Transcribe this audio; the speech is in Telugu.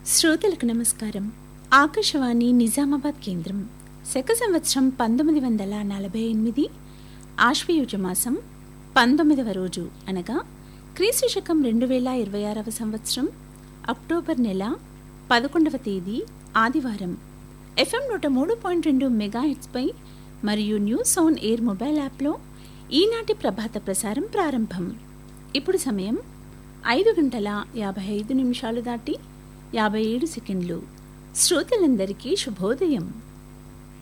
శ్రోతలకు నమస్కారం ఆకాశవాణి నిజామాబాద్ కేంద్రం శక సంవత్సరం పంతొమ్మిది వందల నలభై ఎనిమిది ఆశ్వయుజ మాసం పంతొమ్మిదవ రోజు అనగా క్రీస్తు శకం రెండు వేల ఇరవై ఆరవ సంవత్సరం అక్టోబర్ నెల పదకొండవ తేదీ ఆదివారం ఎఫ్ఎం నూట మూడు పాయింట్ రెండు మెగాహెట్స్పై మరియు న్యూస్ ఆన్ ఎయిర్ మొబైల్ యాప్లో ఈనాటి ప్రభాత ప్రసారం ప్రారంభం ఇప్పుడు సమయం ఐదు గంటల యాభై ఐదు నిమిషాలు దాటి యాభై ఏడు సెకండ్లు శ్రోతలందరికీ శుభోదయం